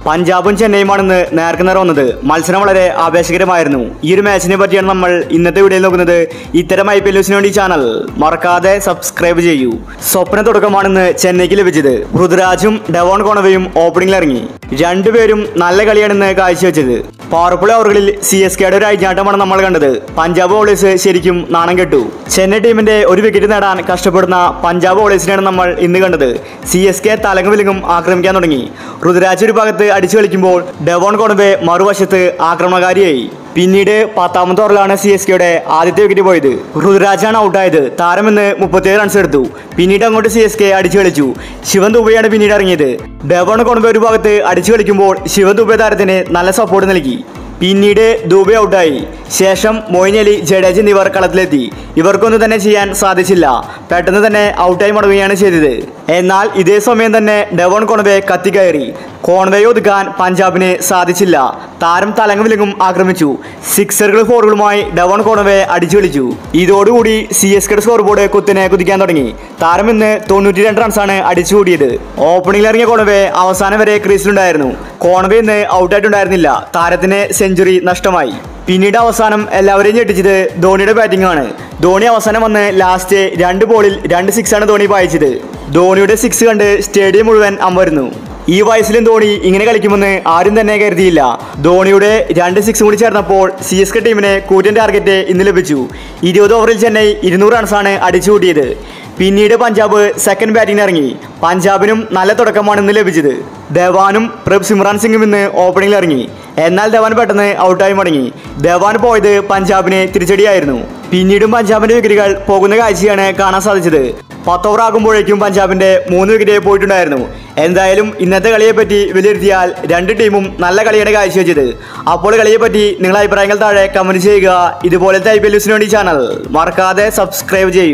പഞ്ചാബും ചെന്നൈയുമാണെന്ന് നേർക്കുനേർ വന്നത് മത്സരം വളരെ ആവേശകരമായിരുന്നു ഈ ഒരു മാച്ചിനെ പറ്റിയാണ് നമ്മൾ ഇന്നത്തെ വീഡിയോയിൽ നോക്കുന്നത് ഇത്തരം ഐ പി എൽ ന്യൂസിന് വേണ്ടി ചാനൽ മറക്കാതെ സബ്സ്ക്രൈബ് ചെയ്യൂ സ്വപ്ന തുടക്കമാണെന്ന് ചെന്നൈക്ക് ലഭിച്ചത് പൃഥ്വിരാജും ഡെവോൺ കോണവയും ഓപ്പണിംഗിൽ ഇറങ്ങി രണ്ടുപേരും നല്ല കളിയാണെന്ന് കാഴ്ചവെച്ചത് പവർഫുൾ ഓവറുകളിൽ സി എസ് കെയുടെ ഒരു അയഞ്ഞാട്ടമാണ് നമ്മൾ കണ്ടത് പഞ്ചാബ് ബോളേഴ്സ് ശരിക്കും നാണം കെട്ടു ചെന്നൈ ടീമിന്റെ ഒരു വിക്കറ്റ് നേടാൻ കഷ്ടപ്പെടുന്ന പഞ്ചാബ് ബോളേഴ്സിനെയാണ് നമ്മൾ ഇന്ന് കണ്ടത് സി എസ് കെ തലങ്ങും വിലങ്ങും ആക്രമിക്കാൻ തുടങ്ങി ഋതുരാജ് ഒരു ഭാഗത്ത് അടിച്ചു കളിക്കുമ്പോൾ ഡെവോൺ കോണവെ മറുവശത്ത് ആക്രമണകാരിയായി പിന്നീട് പത്താമത്തെ ഓവറിലാണ് സി എസ് കെയുടെ ആദ്യത്തെ വിക്കറ്റ് പോയത് ഋതുരാജാണ് ഔട്ടായത് താരം ഇന്ന് മുപ്പത്തിയേഴ് റൺസ് എടുത്തു പിന്നീട് അങ്ങോട്ട് സി എസ് കെ അടിച്ചു കളിച്ചു ശിവൻ ദുബൈയാണ് പിന്നീട് ഇറങ്ങിയത് ഡെവോൺ കോണവെ ഒരു ഭാഗത്ത് അടിച്ചു കളിക്കുമ്പോൾ ശിവൻ ദുബൈ താരത്തിന് നല്ല സപ്പോർട്ട് നൽകി പിന്നീട് ദുബൈ ഔട്ടായി ശേഷം മൊയിൻ അലി ജഡേജ എന്നിവർ കളത്തിലെത്തി ഇവർക്കൊന്നും തന്നെ ചെയ്യാൻ സാധിച്ചില്ല പെട്ടെന്ന് തന്നെ ഔട്ടായി മടങ്ങുകയാണ് ചെയ്തത് എന്നാൽ ഇതേ സമയം തന്നെ ഡെവോൺ കോൺവേ കത്തിക്കയറി കോൺവേ ഒതുക്കാൻ പഞ്ചാബിന് സാധിച്ചില്ല താരം തലങ്ങും വിലങ്ങും ആക്രമിച്ചു സിക്സറുകൾ ഫോറുകളുമായി ഡെവോൺ കോൺവേ അടിച്ചു കളിച്ചു ഇതോടുകൂടി സി എസ് കെയുടെ സ്കോർ ബോർഡ് കുത്തിനെ കുതിക്കാൻ തുടങ്ങി താരം ഇന്ന് തൊണ്ണൂറ്റി രണ്ട് റൺസാണ് അടിച്ചു കൂടിയത് ഓപ്പണിംഗിൽ ഇറങ്ങിയ കോൺവേ അവസാനം വരെ ക്രീസിലുണ്ടായിരുന്നു കോൺവേ ഇന്ന് ഔട്ടായിട്ടുണ്ടായിരുന്നില്ല താരത്തിന് സെഞ്ചുറി നഷ്ടമായി പിന്നീട് അവസാനം എല്ലാവരെയും ഞെട്ടിച്ചത് ധോണിയുടെ ബാറ്റിംഗ് ആണ് ധോണി അവസാനം വന്ന് ലാസ്റ്റ് രണ്ട് ബോളിൽ രണ്ട് സിക്സ് ആണ് ധോണി പായിച്ചത് ധോണിയുടെ സിക്സ് കണ്ട് സ്റ്റേഡിയം മുഴുവൻ അമ്പരുന്നു ഈ വയസ്സിലും ധോണി ഇങ്ങനെ കളിക്കുമെന്ന് ആരും തന്നെ കരുതിയില്ല ധോണിയുടെ രണ്ട് സിക്സ് കൂടി ചേർന്നപ്പോൾ സി എസ് കെ ടീമിന് കൂറ്റൻ ടാർഗറ്റ് ഇന്ന് ലഭിച്ചു ഇരുപത് ഓവറിൽ ചെന്നൈ ഇരുന്നൂറ് റൺസാണ് അടിച്ചു കൂട്ടിയത് പിന്നീട് പഞ്ചാബ് സെക്കൻഡ് ബാറ്റിംഗിന് ഇറങ്ങി പഞ്ചാബിനും നല്ല തുടക്കമാണ് ഇന്ന് ലഭിച്ചത് ധവാനും പ്രഭ് സിമ്രാൻ സിംഗും ഇന്ന് ഓപ്പണിംഗിൽ ഇറങ്ങി എന്നാൽ ധവാൻ പെട്ടെന്ന് ഔട്ടായി മടങ്ങി ധവാൻ പോയത് പഞ്ചാബിന് തിരിച്ചടിയായിരുന്നു പിന്നീടും പഞ്ചാബിന്റെ വിക്കറ്റുകൾ പോകുന്ന കാഴ്ചയാണ് കാണാൻ സാധിച്ചത് പത്ത് ഓവർ ആകുമ്പോഴേക്കും പഞ്ചാബിന്റെ മൂന്ന് വിക്കറ്റ് പോയിട്ടുണ്ടായിരുന്നു എന്തായാലും ഇന്നത്തെ കളിയെ പറ്റി വിലയിരുത്തിയാൽ രണ്ട് ടീമും നല്ല കളിയാണ് കാഴ്ചവെച്ചത് അപ്പോൾ കളിയെ പറ്റി നിങ്ങളുടെ അഭിപ്രായങ്ങൾ താഴെ കമന്റ് ചെയ്യുക ഇതുപോലത്തെ ഐ പി എൽ ന്യൂസിന് വേണ്ടി ചാനൽ മറക്കാതെ സബ്സ്ക്രൈബ് ചെയ്യും